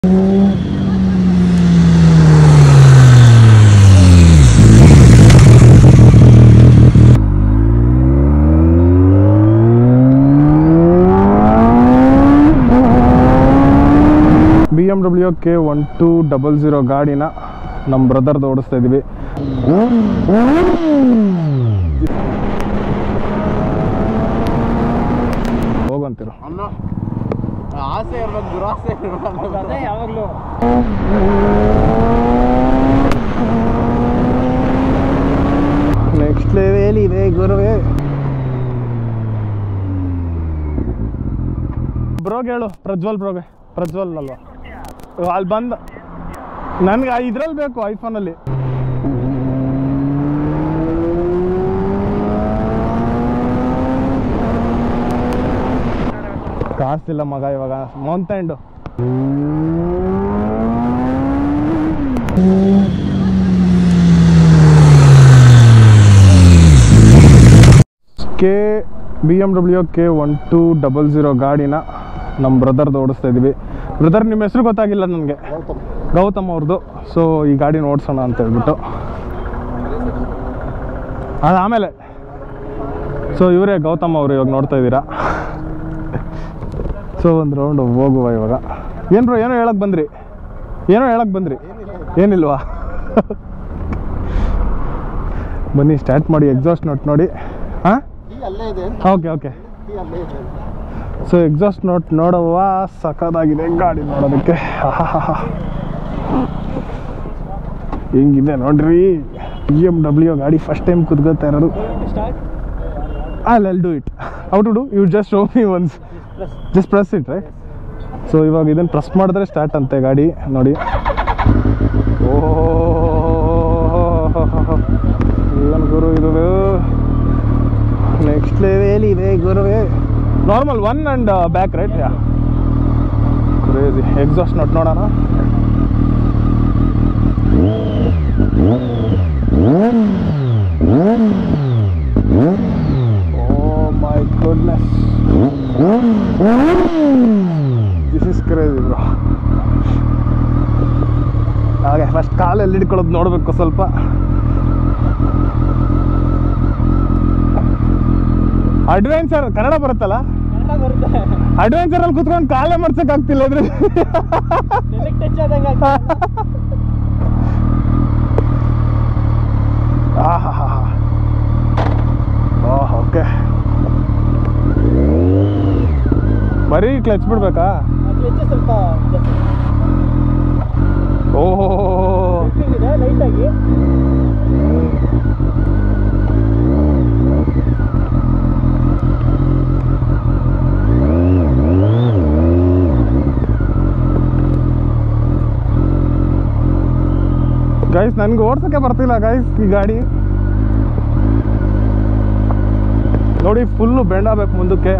B M W K one two double zero ಗಾಡಿನ ನಮ್ಮ ಬ್ರದರ್ದು ಓಡಿಸ್ತಾ ಇದ್ದೀವಿ ಹೋಗಂತೀರು ಅನ್ನೋ ಆಸೆ ಇರ್ಬೇಕು ದುರಾಸೆ ಇರ್ಬೇಕು ಅದೇ ಯಾವಾಗಲೂ ನೆಕ್ಸ್ಟ್ ಲೆವೆಲ್ ಇದೆ ಗುರುವೇ ಬ್ರೋಗ್ ಹೇಳು ಪ್ರಜ್ವಲ್ ಬ್ರೋಗೆ ಪ್ರಜ್ವಲ್ ಅಲ್ವಾ ಅಲ್ಲಿ ಬಂದ ನನಗೆ ಇದ್ರಲ್ಲಿ ಬೇಕು ಐಫೋನಲ್ಲಿ ಕಾಸ್ತಿಲ್ಲ ಮಗ ಇವಾಗ ಮೌಂಟ್ ಎಂಡು K B M W K one two double zero ಗಾಡಿನ ನಮ್ಮ ಬ್ರದರ್ದು ಓಡಿಸ್ತಾ ಇದ್ದೀವಿ ಬ್ರದರ್ ನಿಮ್ಮ ಹೆಸರು ಗೊತ್ತಾಗಿಲ್ಲ ನನಗೆ ಗೌತಮ್ ಅವ್ರದ್ದು ಸೊ ಈ ಗಾಡಿನ ಓಡಿಸೋಣ ಅಂತ ಹೇಳ್ಬಿಟ್ಟು ಅದು ಆಮೇಲೆ ಸೊ ಇವರೇ ಗೌತಮ್ ಅವರು ಇವಾಗ ನೋಡ್ತಾ ಇದ್ದೀರಾ ಸೊ ಒಂದು ರೌಂಡ್ ಹೋಗುವ ಇವಾಗ ಏನು ಬ್ರೋ ಏನೋ ಹೇಳಕ್ ಬಂದ್ರಿ ಏನೋ ಹೇಳಕ್ ಬಂದ್ರಿ ಏನಿಲ್ವಾ ಬನ್ನಿ ಸ್ಟಾರ್ಟ್ ಮಾಡಿ ಎಕ್ಸಾಸ್ಟ್ ನೋಟ್ ನೋಡಿ ಹಾಂ ಈ ಅಲ್ಲೇ ಇದೆ ಓಕೆ ಓಕೆ ಈ ಅಲ್ಲೇ ಇದೆ ಸೊ ಎಕ್ಸಾಸ್ಟ್ ನೋಟ್ ನೋಡುವ ಸಖತ್ತಾಗಿದೆ ಗಾಡಿ ನೋಡೋದಕ್ಕೆ ಆಹಾಹಾಹಾ. ಹೆಂಗಿದೆ ನೋಡ್ರಿ ಬಿ ಎಮ್ ಡಬ್ಲ್ಯೂ ಗಾಡಿ ಫಸ್ಟ್ ಟೈಮ್ ಕುದ್ಕೋತಾ ಇರೋದು ಸ್ಟಾರ್ಟ್ ಅಲ್ಲಿ I'll do it how to do you just show me once plus just press it right so ಇವಾಗ ಇದನ್ನು ಪ್ರೆಸ್ ಮಾಡಿದ್ರೆ ಸ್ಟಾರ್ಟ್ ಅಂತೆ ಗಾಡಿ ನೋಡಿ ಓ ಏನು ಗುರು ಇದು ನೆಕ್ಸ್ಟ್ ಲೆವೆಲ್ ಇದೆ ಗುರುವೇ normal one and back right yeah crazy exhaust note ನೋಡೋಣ oh my goodness this is crazy bro ಹಾಗೆ ಫಸ್ಟ್ ಕಾಲಲ್ಲಿ ಹಿಡ್ಕೊಳ್ಳೋದು ನೋಡಬೇಕು ಸ್ವಲ್ಪ ಅಡ್ವೆಂಚರ್ ಕನ್ನಡ ಬರುತ್ತಲ್ಲ ಕನ್ನಡ ಬರುತ್ತೆ ಅಡ್ವೆಂಚರ್ ಅಲ್ಲಿ ಕುತ್ಕೊಂಡು ಕಾಲೇ ಮಾಡ್ಸಕ್ ಆಗ್ತಿಲ್ಲ ಇದ್ರೆ ನೆಲಕ್ಕೆ ಟಚ್ ಆದಂಗೆ ಆಗ್ತದೆ. ಓಹ್ ಓಕೆ ಬರೀ ಕ್ಲಚ್ ಬಿಡ್ಬೇಕಾ ಆ ಕ್ಲಚ್ ಸ್ವಲ್ಪ ಓಹೋ ಇದೆ ಲೈಟಾಗಿ ಗೈಸ್ ನನ್ಗೆ ಓಡ್ಸಕ್ಕೆ ಬರ್ತಿಲ್ಲ ಗೈಸ್ ಈ ಗಾಡಿ ನೋಡಿ ಫುಲ್ಲು ಬೆಂಡಾಗಬೇಕು ಮುಂದಕ್ಕೆ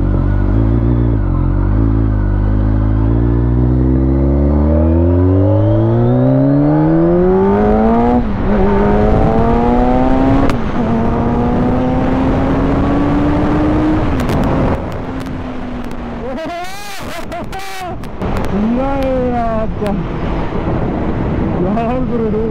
ಯಾವ ಗುರು ಇದು?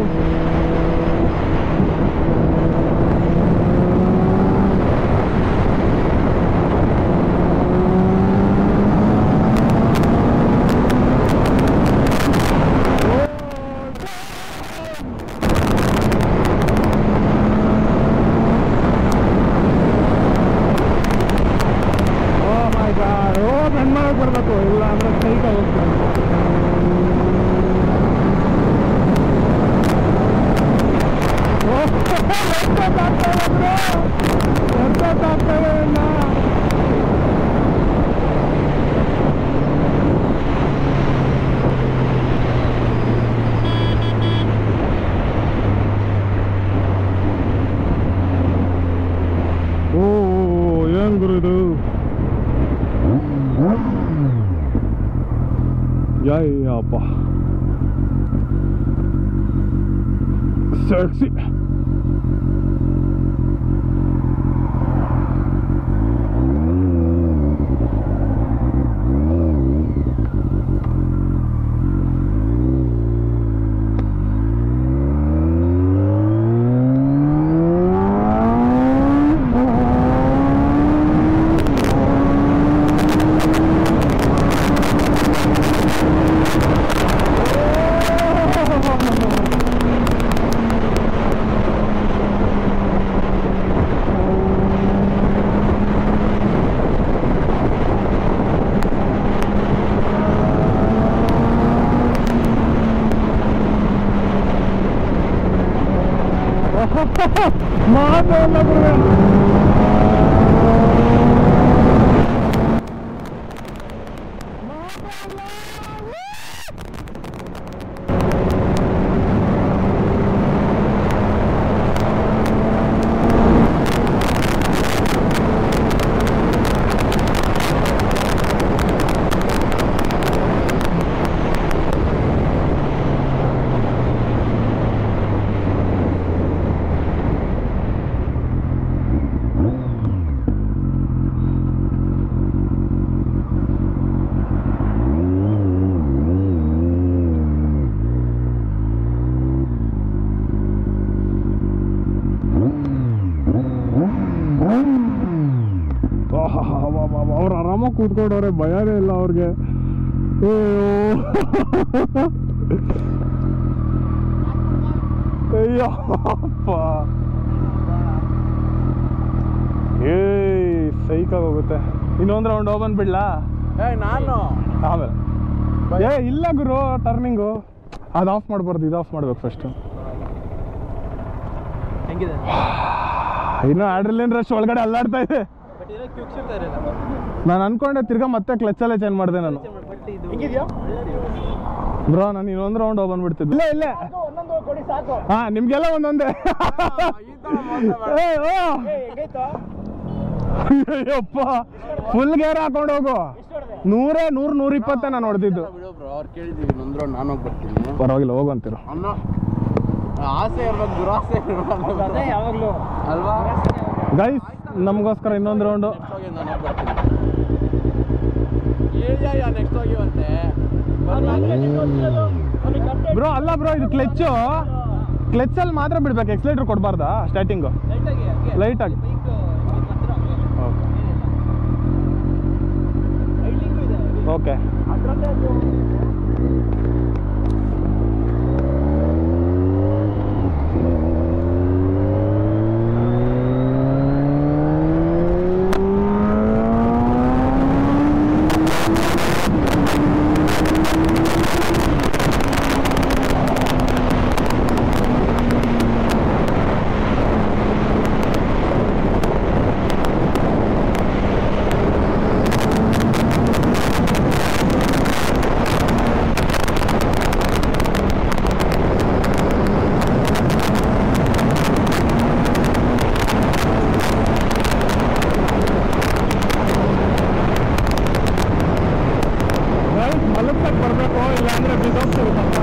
Oh my God. ಓ ನನ್ನ ಮಾಡಕ್ ಬರ್ಬೇಕು ಇಲ್ಲ ಅಂದ್ರೆ ಕೈಕ ಹೋಗ್ತೀನಿ ಓ ಏನ್ ಗುರು ಇದು ಯಪ್ಪ ಸೆಕ್ಸಿ ಮಾತು ಇಲ್ಲ ಗುರುವೆ. ಅವ್ರು ಆರಾಮಾಗಿ ಕೂತ್ಕೊಂಡವ್ರೆ ಭಯನೇ ಇಲ್ಲ ಅವ್ರಿಗೆ ಅಯ್ಯೋ ಅಪ್ಪ ಏಯ್ ಸೈಕಾಗಿ ಹೋಗುತ್ತೆ ಇನ್ನೊಂದು ರೌಂಡ್ ಓಪನ್ ಬಿಡ್ಲಾ ಏ ನಾನು ಆಮೇಲೆ ಏ ಇಲ್ಲ ಗುರು ಟರ್ನಿಂಗು ಅದು ಆಫ್ ಮಾಡ್ಬಾರ್ದು ಇದು ಆಫ್ ಮಾಡ್ಬೇಕು ಫಸ್ಟು ಹೆಂಗಿದೆ ಇನ್ನು ಆಡ್ರಲಿನ್ ರಶ್ ಒಳಗಡೆ ಅಲ್ಲಾಡ್ತಾ ಇದೆ ಬಟ್ ಇರೋ ಕ್ಯೂಕ್ ಶಿಫ್ಟ್ ಇರಲ್ಲ ನಾನು ಅನ್ಕೊಂಡೆ ತಿರ್ಗಾ ಮತ್ತೆ ಕ್ಲಚ್ಚಲ್ಲೇ ಚೇಂಜ್ ಮಾಡಿದೆ ನಾನು ಬಟ್ ಇದು ಹೆಂಗಿದ್ಯಾ ಬ್ರೋ ನಾನು ಇನ್ನೊಂದು ರೌಂಡ್ ಓಪನ್ ಬಿಡ್ತಿದ್ದೆ ಇಲ್ಲ ಇಲ್ಲ ಒಂದೊಂದು ಕೊಡಿ ಸಾಕು ಹಾ ನಿಮ್ಗೆಲ್ಲ ಒಂದೊಂದೇ ಈ ತರ ಮೋಸ ಬೇಡ. ಏ, ಓ. ಏ ಹೆಂಗೈತಾ ಅಯ್ಯಪ್ಪ ಫುಲ್ ಗೇರ್ ಹಾಕೊಂಡು ಹೋಗು ಎಷ್ಟು ಹೊಡೆದೆ ನೂರೇ ನೂರ್ ನೂರ ಇಪ್ಪತ್ತೇ ನಾನು ಹೊಡೆದಿದ್ದು ಬಿಡು ಬ್ರೋ ಅವ್ರು ಕೇಳಿದೀವಿ ನಂದ್ರು ನಾನು ಹೋಗಿ ಬರ್ತೀನಿ ಪರವಾಗಿಲ್ಲ ಹೋಗು ಅಂತೀರು ಅನ್ನೋ ಆಸೆ ಇರ್ಬೇಕು ದುರಾಸೆ ಇರ್ಬಾರ್ದು ಅದೇ ಯಾವಾಗಲೂ ಅಲ್ವಾ ಗೈಸ್ ನಮಗೋಸ್ಕರ ಇನ್ನೊಂದು ರೌಂಡು ನೆಕ್ಸ್ಟ್ ಹೋಗಿ ನಾನು ಹೋಗಿ ಬರ್ತೀನಿ ಏಯ್ಯ ನೆಕ್ಸ್ಟ್ ಹೋಗಿವಂತೆ ಬ್ರೋ ಅಲ್ಲ ಬ್ರೋ ಇದು ಕ್ಲಚ್ಚು ಕ್ಲಚ್ಚಲ್ಲಿ ಮಾತ್ರ ಬಿಡ್ಬೇಕು ಎಕ್ಸ್ಲೇಟರ್ ಕೊಡಬಾರ್ದಾ ಸ್ಟಾರ್ಟಿಂಗು Light ಆಗಿ. ಓಕೆ ಮಲಗ್ಸಕ್ಕೆ ಬರಬೇಕು ಇಲ್ಲಾಂದ್ರೆ ಬಿದ್ದೋಗ್ತಿರುತ್ತಲ್ಲ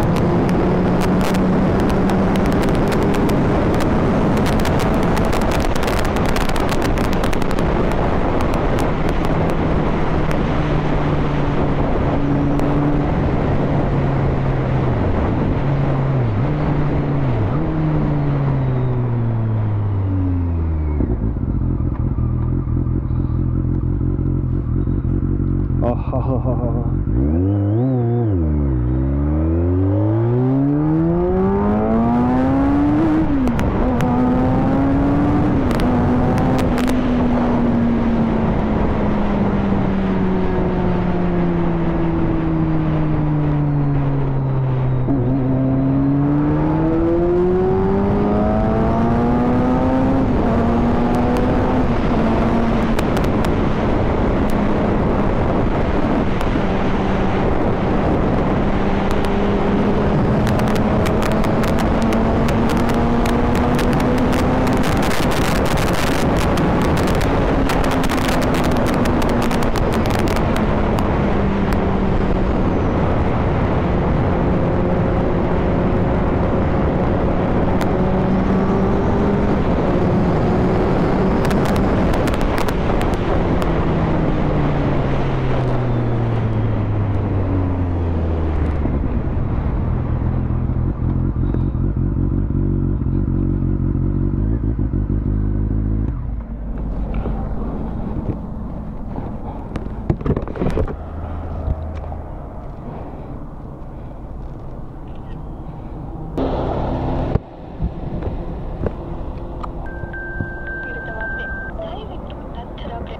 ವಿರುದ್ಧವಾಗಿದೆ ದಯವಿಟ್ಟು ನಂತರ ಬ್ರೇಕ್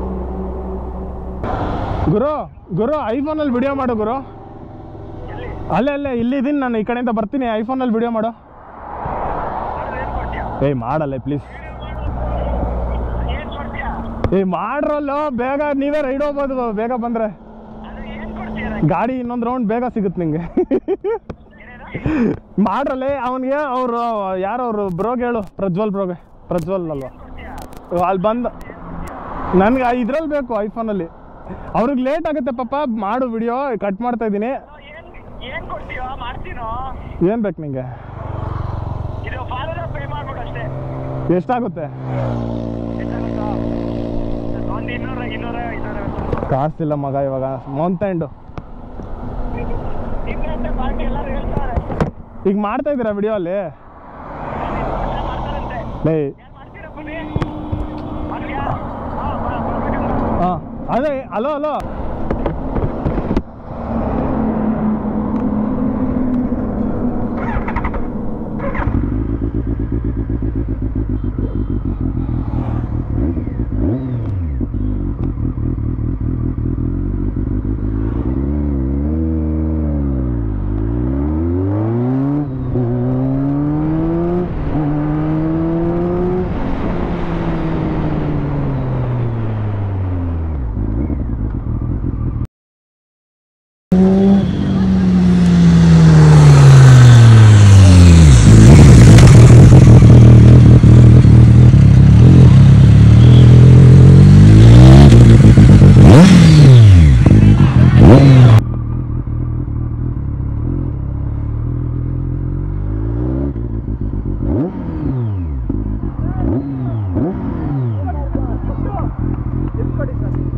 ಗುರು ಗುರು ಐಫೋನಲ್ಲಿ ವಿಡಿಯೋ ಮಾಡು ಗುರು ಅಲ್ಲೇ ಅಲ್ಲೇ ಇಲ್ಲಿದ್ದೀನಿ ನಾನು ಈ ಕಡೆಯಿಂದ ಬರ್ತೀನಿ ಐಫೋನಲ್ಲಿ ವಿಡಿಯೋ ಮಾಡು ಏಯ್ ಮಾಡಲ್ಲ ಪ್ಲೀಸ್ ಏಯ್ ಮಾಡ್ರಲ್ಲೋ ಬೇಗ ನೀವೇ ರೈಡ್ ಹೋಗ್ಬೋದು ಬೇಗ ಬಂದ್ರೆ ಗಾಡಿ ಇನ್ನೊಂದು ರೌಂಡ್ ಬೇಗ ಸಿಗುತ್ತೆ ನಿಂಗೆ ಮಾಡ್ರಲ್ಲೇ ಅವನಿಗೆ ಅವರು ಯಾರು ಅವರು ಬ್ರೋಗ್ ಹೇಳು ಪ್ರಜ್ವಲ್ ಬ್ರೋಗೆ ಪ್ರಜ್ವಲ್ ಅಲ್ವಾ ಅಲ್ಲಿ ಬಂದ ನನಗೆ ಇದ್ರಲ್ಲಿ ಬೇಕು ಐಫೋನಲ್ಲಿ ಅವ್ರಿಗೆ ಲೇಟ್ ಆಗುತ್ತೆ ಪಾಪ ಮಾಡು ವಿಡಿಯೋ ಕಟ್ ಮಾಡ್ತಾ ಇದ್ದೀನಿ ಏನ್ ಕೊಡ್ತೀಯೋ ಮಾಡ್ತೀನೋ ಏನು ಬೇಕು ನಿಂಗೆ ಇದು ಫಾಲೋದ ಪೇ ಮಾಡ್ಬಿಡು ಅಷ್ಟೇ ಎಷ್ಟಾಗುತ್ತೆ ಎಷ್ಟಾಗುತ್ತೋ ಒಂದು ಇನ್ನೂರ ಇನ್ನೂರ ಇನ್ನೂರ ಕಾಸಿಲ್ಲ ಮಗ ಇವಾಗ ಮಂತ್ ಎಂಡು ಇನ್ನಂತೆ ಪಾರ್ಟಿ ಎಲ್ಲರೂ ಹೇಳ್ತಾರೆ ಈಗ ಮಾಡ್ತಾ ಇದ್ದೀರಾ ವಿಡಿಯೋ ಅಲ್ಲಿ ಮಾಡ್ತಾರಂತೆ ಲೇ ಏನ್ ಮಾಡ್ತೀರಾ ಬನ್ನಿ ಮಾಡ್ತೀಯಾ ಹಾಂ ಬರ್ಬೇಕಂತ ಹಾಂ ಅದೇ ಅಲೋ ಅಲೋ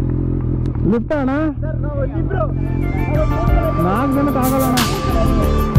ಲಿಫ್ಟ್ ಅಣ್ಣ ಸರ್ ನಾವು ಇಬ್ರು ನಾಲ್ಕು ಜನಕ್ಕೆ ಆಗಲ್ಲ ಅಣ್ಣ